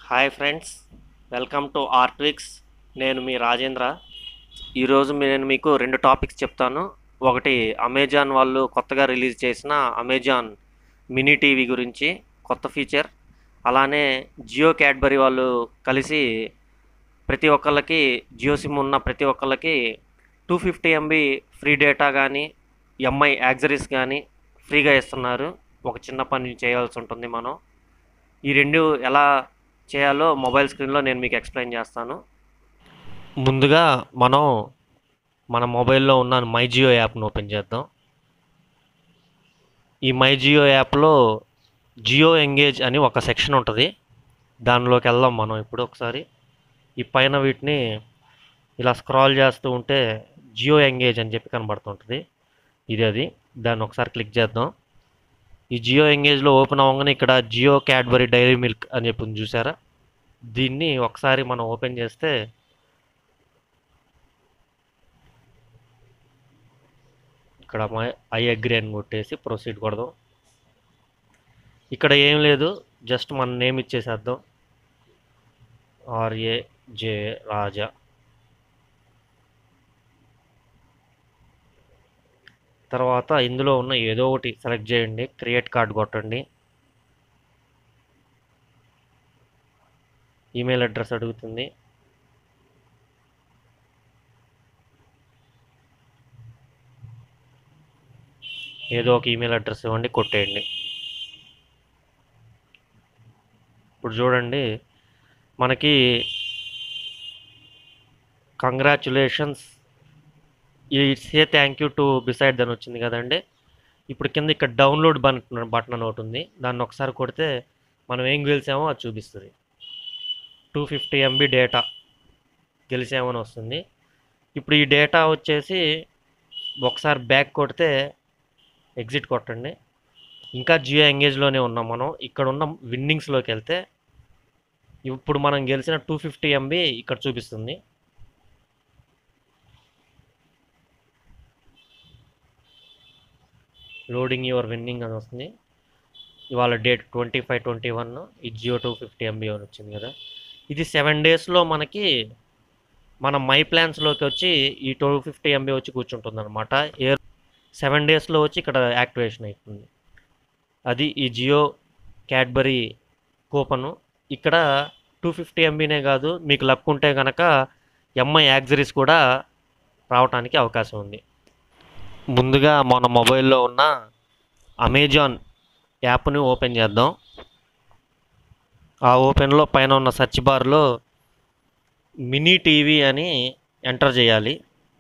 hi friends welcome to ఆర్ట్విక్స్ నేను మీ రాజేంద్ర ఈరోజు నేను మీకు రెండు టాపిక్స్ చెప్తాను ఒకటి అమెజాన్ వాళ్ళు కొత్తగా రిలీజ్ చేసిన అమెజాన్ మినీ టీవీ గురించి కొత్త ఫీచర్ అలానే జియో క్యాడ్బరీ వాళ్ళు కలిసి ప్రతి ఒక్కళ్ళకి జియో సిమ్ ఉన్న ప్రతి ఒక్కళ్ళకి two fifty MB free data కానీ ఎంఐ యాక్సరీస్ కానీ ఫ్రీగా ఇస్తున్నారు ఒక చిన్న పని చేయాల్సి ఉంటుంది మనం ఈ రెండు ఎలా చేయాలో మొబైల్ స్క్రీన్లో నేను మీకు ఎక్స్ప్లెయిన్ చేస్తాను ముందుగా మనం మన మొబైల్లో ఉన్న మై జియో యాప్ను ఓపెన్ చేద్దాం ఈ మై జియో యాప్లో జియో ఎంగేజ్ అని ఒక సెక్షన్ ఉంటుంది దానిలోకి వెళ్దాం మనం ఇప్పుడు ఒకసారి ఈ పైన వీటిని ఇలా స్క్రాల్ చేస్తూ ఉంటే జియో ఎంగేజ్ అని చెప్పి కనబడుతుంటుంది ఇది అది దాన్ని ఒకసారి క్లిక్ చేద్దాం ఈ జియో ఎంగేజ్లో ఓపెన్ అవ్వగానే ఇక్కడ జియో క్యాడ్బరీ డైరీ మిల్క్ అని చెప్పి ఉంది చూసారా దీన్ని ఒకసారి మనం ఓపెన్ చేస్తే ఇక్కడ ఐ అగ్రి అని కొట్టేసి ప్రొసీడ్ కొడదాం ఇక్కడ ఏం లేదు జస్ట్ మన నేమ్ ఇచ్చేసేద్దాం ఆర్ఏ జే రాజా తర్వాత ఇందులో ఉన్న ఏదో ఒకటి సెలెక్ట్ చేయండి క్రియేట్ కార్డ్ కొట్టండి ఈమెయిల్ అడ్రస్ అడుగుతుంది ఏదో ఒక ఈమెయిల్ అడ్రస్ ఇవ్వండి కొట్టేయండి ఇప్పుడు చూడండి మనకి కంగ్రాచులేషన్స్ ఈ సే థ్యాంక్ యూ టు బిసైడ్ అని వచ్చింది కదండి ఇప్పుడు కింద ఇక్కడ డౌన్లోడ్ బటన్ బటన్ అని ఒకటి ఉంది దాన్ని ఒకసారి కొడితే మనం ఏం గెలిచామో అది చూపిస్తుంది టూ ఫిఫ్టీ ఎంబీ డేటా గెలిచామని వస్తుంది ఇప్పుడు ఈ డేటా వచ్చేసి ఒకసారి బ్యాక్ కొడితే ఎగ్జిట్ కొట్టండి ఇంకా జియో ఎంగేజ్లోనే ఉన్నాం మనం ఇక్కడ ఉన్న విన్నింగ్స్లోకి వెళ్తే ఇప్పుడు మనం గెలిచిన టూ ఫిఫ్టీ ఎంబీ ఇక్కడ చూపిస్తుంది లోడింగ్ యువర్ విన్నింగ్ అని వస్తుంది ఇవాళ date twenty five twenty one ఈ జియో టూ ఫిఫ్టీ ఎంబీ అని వచ్చింది కదా ఇది సెవెన్ డేస్లో మనకి మన మై ప్లాన్స్లోకి వచ్చి ఈ టూ ఫిఫ్టీ ఎంబీ వచ్చి కూర్చుంటుంది అనమాట ఏ సెవెన్ డేస్లో వచ్చి ఇక్కడ యాక్టివేషన్ అవుతుంది అది ఈ జియో క్యాడ్బరీ కూపను ఇక్కడ టూ ఫిఫ్టీ ఎంబీనే కాదు మీకు లక్ ఉంటే కనుక ఎంఐ యాక్సరీస్ కూడా రావడానికి అవకాశం ఉంది ముందుగా మన మొబైల్లో ఉన్న అమెజాన్ యాప్ని ఓపెన్ చేద్దాం ఆ ఓపెన్లో పైన ఉన్న సెర్చ్ బార్లో మినీ టీవీ అని ఎంటర్ చేయాలి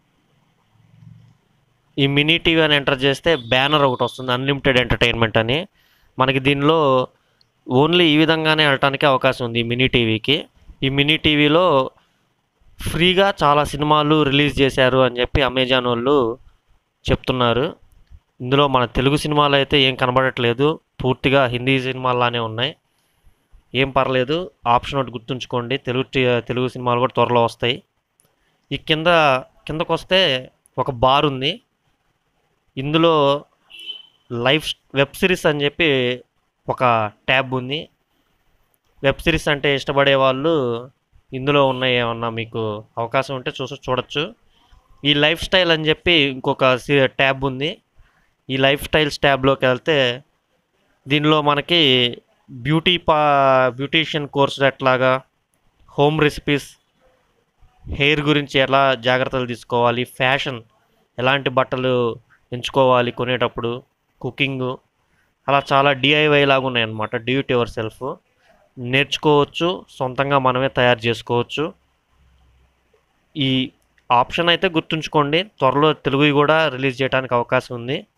ఈ మినీ టీవీ అని ఎంటర్ చేస్తే బ్యానర్ ఒకటి వస్తుంది అన్లిమిటెడ్ ఎంటర్టైన్మెంట్ అని మనకి దీనిలో ఓన్లీ ఈ విధంగానే వెళ్ళటానికి అవకాశం ఉంది ఈ మినీ టీవీకి ఈ మినీ టీవీలో ఫ్రీగా చాలా సినిమాలు రిలీజ్ చేశారు అని చెప్పి అమెజాన్ వాళ్ళు చెప్తున్నారు ఇందులో మన తెలుగు సినిమాలు అయితే ఏం కనబడట్లేదు పూర్తిగా హిందీ సినిమాల్లానే ఉన్నాయి ఏం పర్లేదు ఆప్షన్ ఒకటి గుర్తుంచుకోండి తెలుగు తెలుగు సినిమాలు కూడా త్వరలో వస్తాయి ఈ కింద కిందకు వస్తే ఒక బార్ ఉంది ఇందులో లైవ్ వెబ్ సిరీస్ అని చెప్పి ఒక ట్యాబ్ ఉంది వెబ్ సిరీస్ అంటే ఇష్టపడే వాళ్ళు ఇందులో ఉన్న ఏమన్నా మీకు అవకాశం ఉంటే చూసి చూడొచ్చు ఈ లైఫ్ స్టైల్ అని చెప్పి ఇంకొక ట్యాబ్ ఉంది ఈ లైఫ్ స్టైల్స్ ట్యాబ్లోకి వెళ్తే దీనిలో మనకి బ్యూటీ పా బ్యూటీషియన్ కోర్స్ ఎట్లాగా హోమ్ రెసిపీస్ హెయిర్ గురించి ఎలా జాగ్రత్తలు తీసుకోవాలి ఫ్యాషన్ ఎలాంటి బట్టలు ఎంచుకోవాలి కొనేటప్పుడు కుకింగ్ అలా చాలా డిఐవై లాగా ఉన్నాయన్నమాట డ్యూట్ యువర్ సెల్ఫ్ నేర్చుకోవచ్చు సొంతంగా మనమే తయారు చేసుకోవచ్చు ఈ ఆప్షన్ అయితే గుర్తుంచుకోండి త్వరలో తెలుగు కూడా రిలీజ్ చేయడానికి అవకాశం ఉంది